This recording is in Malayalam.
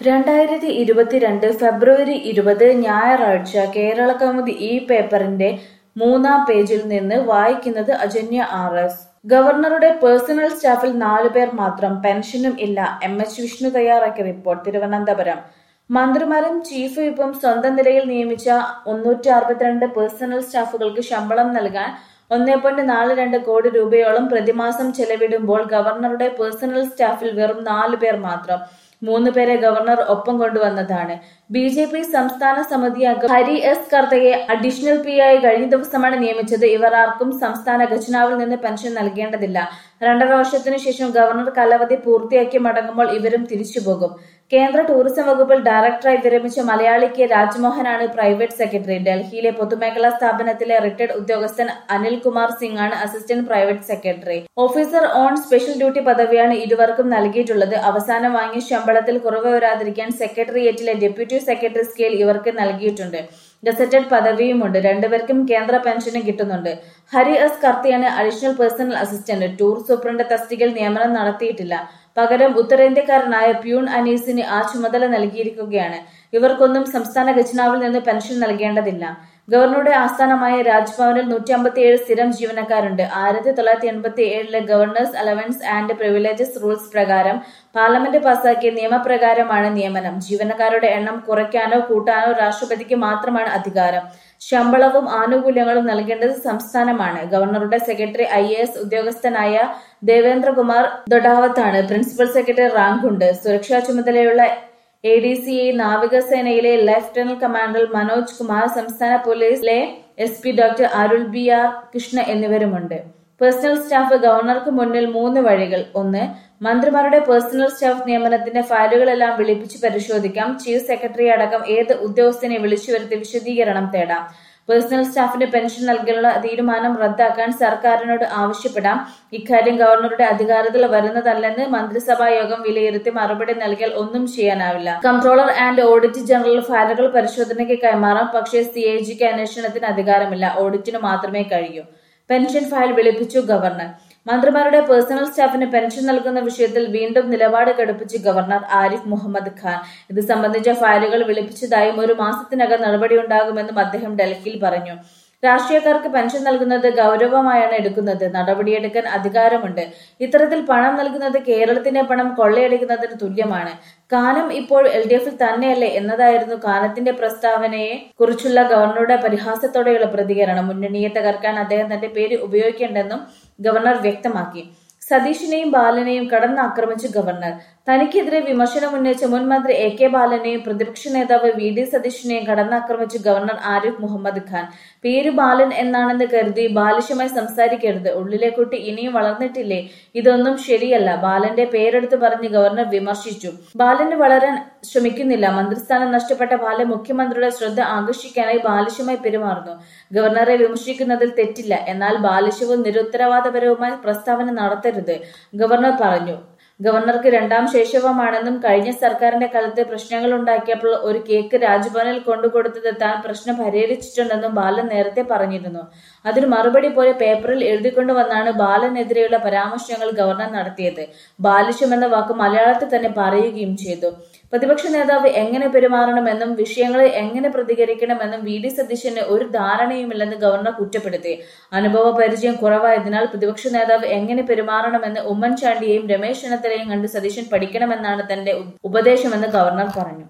രണ്ടായിരത്തി ഇരുപത്തിരണ്ട് ഫെബ്രുവരി ഇരുപത് ഞായറാഴ്ച കേരളകൗമുദി ഈ പേപ്പറിന്റെ മൂന്നാം പേജിൽ നിന്ന് വായിക്കുന്നത് അജന്യ ആർ എസ് ഗവർണറുടെ പേഴ്സണൽ സ്റ്റാഫിൽ നാലുപേർ മാത്രം പെൻഷനും ഇല്ല എം എച്ച് വിഷ്ണു തയ്യാറാക്കിയ റിപ്പോർട്ട് തിരുവനന്തപുരം മന്ത്രിമാരും ചീഫ് വിപ്പും സ്വന്തം നിലയിൽ നിയമിച്ച മുന്നൂറ്റി അറുപത്തിരണ്ട് പേഴ്സണൽ സ്റ്റാഫുകൾക്ക് ശമ്പളം നൽകാൻ ഒന്നേ പോയിന്റ് നാല് രണ്ട് കോടി രൂപയോളം പ്രതിമാസം ചെലവിടുമ്പോൾ ഗവർണറുടെ പേഴ്സണൽ സ്റ്റാഫിൽ വെറും നാല് പേർ മാത്രം മൂന്ന് പേരെ ഗവർണർ ഒപ്പം കൊണ്ടുവന്നതാണ് ബി ജെ പി സംസ്ഥാന സമിതി അംഗം ഹരി എസ് കർത്തയെ അഡീഷണൽ പി ആയി കഴിഞ്ഞ ദിവസമാണ് നിയമിച്ചത് ഇവർ ആർക്കും സംസ്ഥാന ഖജനാവിൽ നിന്ന് പെൻഷൻ നൽകേണ്ടതില്ല രണ്ടര വർഷത്തിനു ശേഷം ഗവർണർ കാലാവധി പൂർത്തിയാക്കി മടങ്ങുമ്പോൾ ഇവരും തിരിച്ചുപോകും കേന്ദ്ര ടൂറിസം വകുപ്പിൽ ഡയറക്ടറായി വിരമിച്ച മലയാളി കെ രാജ്മോഹനാണ് പ്രൈവറ്റ് സെക്രട്ടറി ഡൽഹിയിലെ പൊതുമേഖലാ സ്ഥാപനത്തിലെ റിട്ടയർഡ് ഉദ്യോഗസ്ഥൻ അനിൽ കുമാർ സിംഗ് ആണ് assistant private secretary officer on special duty പദവിയാണ് ഇരുവർക്കും നൽകിയിട്ടുള്ളത് അവസാനം വാങ്ങിയ ശമ്പളത്തിൽ കുറവ് വരാതിരിക്കാൻ സെക്രട്ടേറിയറ്റിലെ ഡെപ്യൂട്ടി സെക്രട്ടറി സ്കെയിൽ ഇവർക്ക് നൽകിയിട്ടുണ്ട് ഗസറ്റഡ് പദവിയുമുണ്ട് രണ്ടുപേർക്കും കേന്ദ്ര പെൻഷനും കിട്ടുന്നുണ്ട് ഹരി എസ് കർത്തിയാണ് additional personal assistant tour superintendent തസ്തികയിൽ നിയമനം നടത്തിയിട്ടില്ല പകരം ഉത്തരേന്ത്യക്കാരനായ പ്യൂൺ അനീസിന് ആ ചുമതല നൽകിയിരിക്കുകയാണ് ഇവർക്കൊന്നും സംസ്ഥാന ഖജനാവിൽ നിന്ന് പെൻഷൻ നൽകേണ്ടതില്ല ഗവർണറുടെ ആസ്ഥാനമായ രാജ്ഭവനിൽ നൂറ്റി അമ്പത്തിയേഴ് സ്ഥിരം ജീവനക്കാരുണ്ട് ആയിരത്തി തൊള്ളായിരത്തി എൺപത്തി ഏഴിലെ governors allowance and privileges rules പ്രകാരം പാർലമെന്റ് പാസാക്കിയ നിയമപ്രകാരമാണ് നിയമനം ജീവനക്കാരുടെ എണ്ണം കുറയ്ക്കാനോ കൂട്ടാനോ രാഷ്ട്രപതിക്ക് മാത്രമാണ് അധികാരം ശമ്പളവും ആനുകൂല്യങ്ങളും നൽകേണ്ടത് സംസ്ഥാനമാണ് ഗവർണറുടെ സെക്രട്ടറി ഐ എ എസ് ഉദ്യോഗസ്ഥനായ ദേവേന്ദ്രകുമാർ ദൊഡാവത്താണ് പ്രിൻസിപ്പൽ സെക്രട്ടറി റാങ്കുണ്ട് സുരക്ഷാ ചുമതലയുള്ള എ ഡി സി എ നാവികസേനയിലെ ലഫ്റ്റനന്റ് കമാൻഡർ മനോജ് കുമാർ സംസ്ഥാന പോലീസിലെ S P doctor Arul B R Krishna എന്നിവരുമുണ്ട് പേഴ്സണൽ സ്റ്റാഫ് ഗവർണർക്ക് മുന്നിൽ മൂന്ന് വഴികൾ ഒന്ന് മന്ത്രിമാരുടെ പേഴ്സണൽ സ്റ്റാഫ് നിയമനത്തിന്റെ ഫയലുകളെല്ലാം വിളിപ്പിച്ച് പരിശോധിക്കാം ചീഫ് സെക്രട്ടറി അടക്കം ഏത് ഉദ്യോഗസ്ഥനെ വിളിച്ചു വരുത്തി വിശദീകരണം തേടാം പേഴ്സണൽ സ്റ്റാഫിന് പെൻഷൻ നൽകാനുള്ള തീരുമാനം റദ്ദാക്കാൻ സർക്കാരിനോട് ആവശ്യപ്പെടാം ഇക്കാര്യം ഗവർണറുടെ അധികാരത്തിൽ വരുന്നതല്ലെന്ന് മന്ത്രിസഭാ യോഗം വിലയിരുത്തി മറുപടി നൽകിയാൽ ഒന്നും ചെയ്യാനാവില്ല കംട്രോളർ ആൻഡ് ഓഡിറ്റ് ജനറൽ ഫയലുകൾ പരിശോധനയ്ക്ക് കൈമാറാം പക്ഷേ സി എ ജിക്ക് അന്വേഷണത്തിന് അധികാരമില്ല ഓഡിറ്റിന് മാത്രമേ കഴിയൂ പെൻഷൻ ഫയൽ വിളിപ്പിച്ചു ഗവർണർ മന്ത്രിമാരുടെ പേഴ്സണൽ സ്റ്റാഫിന് പെൻഷൻ നൽകുന്ന വിഷയത്തിൽ വീണ്ടും നിലപാട് ഘടിപ്പിച്ച് ഗവർണർ ആരിഫ് മുഹമ്മദ് ഖാൻ ഇത് സംബന്ധിച്ച ഫയലുകൾ വിളിപ്പിച്ചതായും ഒരു മാസത്തിനകം നടപടിയുണ്ടാകുമെന്നും അദ്ദേഹം ഡൽഹിയിൽ പറഞ്ഞു രാഷ്ട്രീയക്കാർക്ക് പെൻഷൻ നൽകുന്നത് ഗൗരവമായാണ് എടുക്കുന്നത് നടപടിയെടുക്കാൻ അധികാരമുണ്ട് ഇത്തരത്തിൽ പണം നൽകുന്നത് കേരളത്തിന്റെ പണം കൊള്ളയടിക്കുന്നതിന് തുല്യമാണ് കാനം ഇപ്പോൾ എൽ ഡി എഫിൽ തന്നെയല്ലേ എന്നതായിരുന്നു കാനത്തിന്റെ പ്രസ്താവനയെ കുറിച്ചുള്ള ഗവർണറുടെ പരിഹാസത്തോടെയുള്ള പ്രതികരണം മുന്നണിയെ തകർക്കാൻ അദ്ദേഹം തന്റെ പേര് ഉപയോഗിക്കേണ്ടെന്നും ഗവർണർ വ്യക്തമാക്കി സതീഷിനെയും ബാലനെയും കടന്നാക്രമിച്ചു ഗവർണർ തനിക്കെതിരെ വിമർശനം ഉന്നയിച്ച മുൻ മന്ത്രി എ കെ ബാലനെയും പ്രതിപക്ഷ നേതാവ് വി ഡി സതീഷിനെയും കടന്നാക്രമിച്ചു ഗവർണർ ആരിഫ് മുഹമ്മദ് ഖാൻ പേര് ബാലൻ എന്നാണെന്ന് കരുതി ബാലിശമായി സംസാരിക്കരുത് ഉള്ളിലെ കുട്ടി ഇനിയും വളർന്നിട്ടില്ലേ ഇതൊന്നും ശരിയല്ല ബാലന്റെ പേരെടുത്ത് പറഞ്ഞ് ഗവർണർ വിമർശിച്ചു ബാലന് വളരാൻ ശ്രമിക്കുന്നില്ല മന്ത്രിസ്ഥാനം നഷ്ടപ്പെട്ട ബാലൻ മുഖ്യമന്ത്രിയുടെ ശ്രദ്ധ ആകർഷിക്കാനായി ബാലിശമായി പെരുമാറുന്നു ഗവർണറെ വിമർശിക്കുന്നതിൽ തെറ്റില്ല എന്നാൽ ബാലിശവും നിരുത്തരവാദപരവുമായ പ്രസ്താവന നടത്തരുത് ഗവർണർ പറഞ്ഞു ഗവർണർക്ക് രണ്ടാം ശേഷവമാണെന്നും കഴിഞ്ഞ സർക്കാരിന്റെ കാലത്ത് പ്രശ്നങ്ങൾ ഉണ്ടാക്കിയപ്പോൾ ഒരു കേക്ക് രാജ്ഭവനിൽ കൊണ്ടുകൊടുത്തത് താൻ പ്രശ്നം പരിഹരിച്ചിട്ടുണ്ടെന്നും ബാലൻ നേരത്തെ പറഞ്ഞിരുന്നു അതിന് മറുപടി പോലെ പേപ്പറിൽ എഴുതിക്കൊണ്ടുവന്നാണ് ബാലനെതിരെയുള്ള പരാമർശങ്ങൾ ഗവർണർ നടത്തിയത് ബാലിശം എന്ന വാക്ക് മലയാളത്തിൽ തന്നെ പറയുകയും ചെയ്തു പ്രതിപക്ഷ നേതാവ് എങ്ങനെ പെരുമാറണമെന്നും വിഷയങ്ങളിൽ എങ്ങനെ പ്രതികരിക്കണമെന്നും വി ഡി സതീശന് ഒരു ധാരണയുമില്ലെന്ന് ഗവർണർ കുറ്റപ്പെടുത്തി അനുഭവ പരിചയം കുറവായതിനാൽ പ്രതിപക്ഷ നേതാവ് എങ്ങനെ പെരുമാറണമെന്ന് ഉമ്മൻചാണ്ടിയെയും രമേശ് ചെന്നിത്തലയും കണ്ട് സതീശൻ പഠിക്കണമെന്നാണ് തന്റെ ഉപദേശമെന്ന് ഗവർണർ പറഞ്ഞു